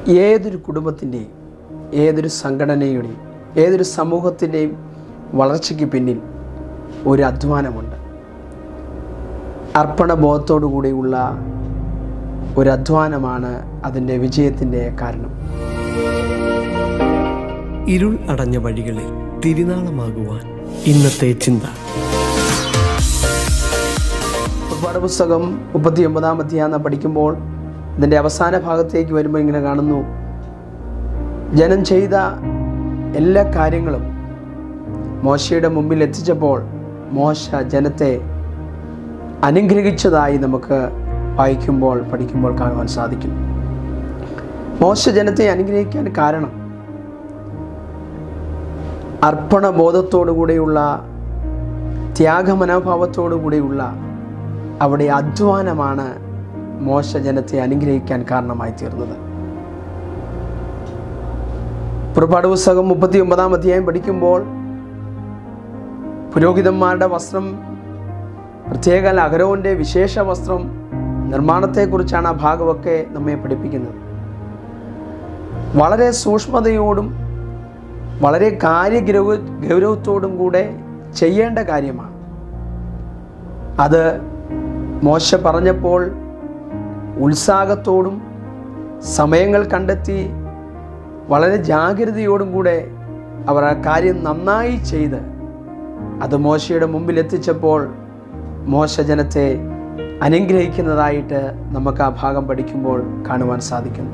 ഏതൊരു കുടുംബത്തിൻ്റെയും ഏതൊരു സംഘടനയുടെയും ഏതൊരു സമൂഹത്തിൻ്റെയും വളർച്ചയ്ക്ക് പിന്നിൽ ഒരു അധ്വാനമുണ്ട് അർപ്പണബോധത്തോടു കൂടിയുള്ള ഒരു അധ്വാനമാണ് അതിൻ്റെ വിജയത്തിൻ്റെ കാരണം ഇരുൾ അടഞ്ഞ വഴികളിൽ തിരുനാളമാകുവാൻ ഇന്നത്തെ ചിന്ത പുറപ്പാട് പുസ്തകം മുപ്പത്തി ഒമ്പതാം അധ്യായം പഠിക്കുമ്പോൾ ഇതിൻ്റെ അവസാന ഭാഗത്തേക്ക് വരുമ്പോൾ ഇങ്ങനെ കാണുന്നു ജനം ചെയ്ത എല്ലാ കാര്യങ്ങളും മോശയുടെ മുമ്പിൽ എത്തിച്ചപ്പോൾ മോശ ജനത്തെ അനുഗ്രഹിച്ചതായി നമുക്ക് വായിക്കുമ്പോൾ പഠിക്കുമ്പോൾ കാണുവാൻ സാധിക്കും മോശ ജനത്തെ അനുഗ്രഹിക്കാൻ കാരണം അർപ്പണബോധത്തോടുകൂടിയുള്ള ത്യാഗമനോഭാവത്തോടു കൂടിയുള്ള അവിടെ അധ്വാനമാണ് മോശ ജനത്തെ അനുഗ്രഹിക്കാൻ കാരണമായി തീർന്നത് പുറപ്പാട് പുസ്തകം മുപ്പത്തി ഒമ്പതാം അധ്യായം പഠിക്കുമ്പോൾ പുരോഹിതന്മാരുടെ വസ്ത്രം പ്രത്യേക അഗരവൻ്റെ വിശേഷ വസ്ത്രം നിർമ്മാണത്തെക്കുറിച്ചാണ് ആ ഭാഗമൊക്കെ നമ്മെ പഠിപ്പിക്കുന്നത് വളരെ സൂക്ഷ്മതയോടും വളരെ കാര്യഗൗരവ ഗൗരവത്തോടും കൂടെ ചെയ്യേണ്ട കാര്യമാണ് അത് മോശ പറഞ്ഞപ്പോൾ ഉത്സാഹത്തോടും സമയങ്ങൾ കണ്ടെത്തി വളരെ ജാഗ്രതയോടും കൂടെ അവർ ആ കാര്യം നന്നായി ചെയ്ത് അത് മോശയുടെ മുമ്പിൽ എത്തിച്ചപ്പോൾ മോശ ജനത്തെ അനുഗ്രഹിക്കുന്നതായിട്ട് നമുക്ക് ആ ഭാഗം പഠിക്കുമ്പോൾ കാണുവാൻ സാധിക്കുന്നു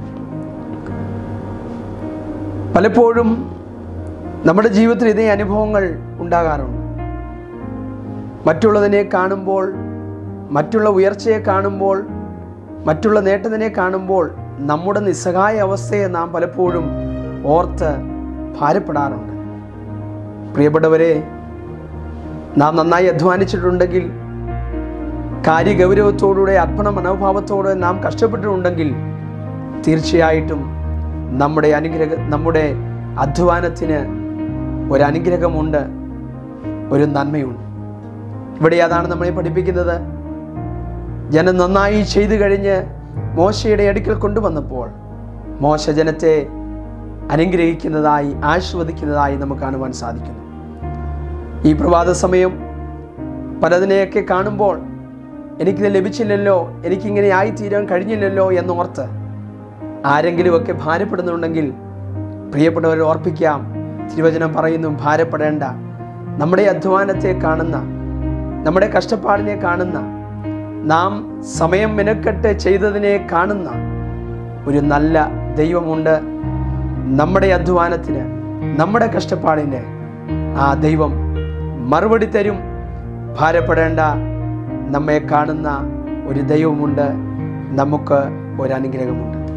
പലപ്പോഴും നമ്മുടെ ജീവിതത്തിൽ ഇതേ അനുഭവങ്ങൾ ഉണ്ടാകാറുണ്ട് മറ്റുള്ളതിനെ കാണുമ്പോൾ മറ്റുള്ള ഉയർച്ചയെ കാണുമ്പോൾ മറ്റുള്ള നേട്ടത്തിനെ കാണുമ്പോൾ നമ്മുടെ നിസ്സഹായ അവസ്ഥയെ നാം പലപ്പോഴും ഓർത്ത് ഭാരപ്പെടാറുണ്ട് പ്രിയപ്പെട്ടവരെ നാം നന്നായി അധ്വാനിച്ചിട്ടുണ്ടെങ്കിൽ കാര്യഗൗരവത്തോടുകൂടെ അർപ്പണ മനോഭാവത്തോടെ നാം കഷ്ടപ്പെട്ടിട്ടുണ്ടെങ്കിൽ തീർച്ചയായിട്ടും നമ്മുടെ അനുഗ്രഹ നമ്മുടെ അധ്വാനത്തിന് ഒരു അനുഗ്രഹമുണ്ട് ഒരു നന്മയുണ്ട് ഇവിടെ അതാണ് നമ്മളെ പഠിപ്പിക്കുന്നത് ജനം നന്നായി ചെയ്തു കഴിഞ്ഞ് മോശയുടെ അടുക്കൽ കൊണ്ടുവന്നപ്പോൾ മോശ ജനത്തെ അനുഗ്രഹിക്കുന്നതായി ആസ്വദിക്കുന്നതായി നമുക്ക് കാണുവാൻ സാധിക്കുന്നു ഈ പ്രഭാത സമയം പലതിനെയൊക്കെ കാണുമ്പോൾ എനിക്കിത് ലഭിച്ചില്ലല്ലോ എനിക്കിങ്ങനെ ആയിത്തീരാൻ കഴിഞ്ഞില്ലല്ലോ എന്നോർത്ത് ആരെങ്കിലുമൊക്കെ ഭാരപ്പെടുന്നുണ്ടെങ്കിൽ പ്രിയപ്പെട്ടവരെ ഓർപ്പിക്കാം തിരുവചനം പറയുന്നു ഭാരപ്പെടേണ്ട നമ്മുടെ അധ്വാനത്തെ കാണുന്ന നമ്മുടെ കഷ്ടപ്പാടിനെ കാണുന്ന നാം സമയം മെനക്കെട്ട് ചെയ്തതിനെ കാണുന്ന ഒരു നല്ല ദൈവമുണ്ട് നമ്മുടെ അധ്വാനത്തിന് നമ്മുടെ കഷ്ടപ്പാടിന് ആ ദൈവം മറുപടി തരും ഭാരപ്പെടേണ്ട നമ്മെ കാണുന്ന ഒരു ദൈവമുണ്ട് നമുക്ക് ഒരു അനുഗ്രഹമുണ്ട്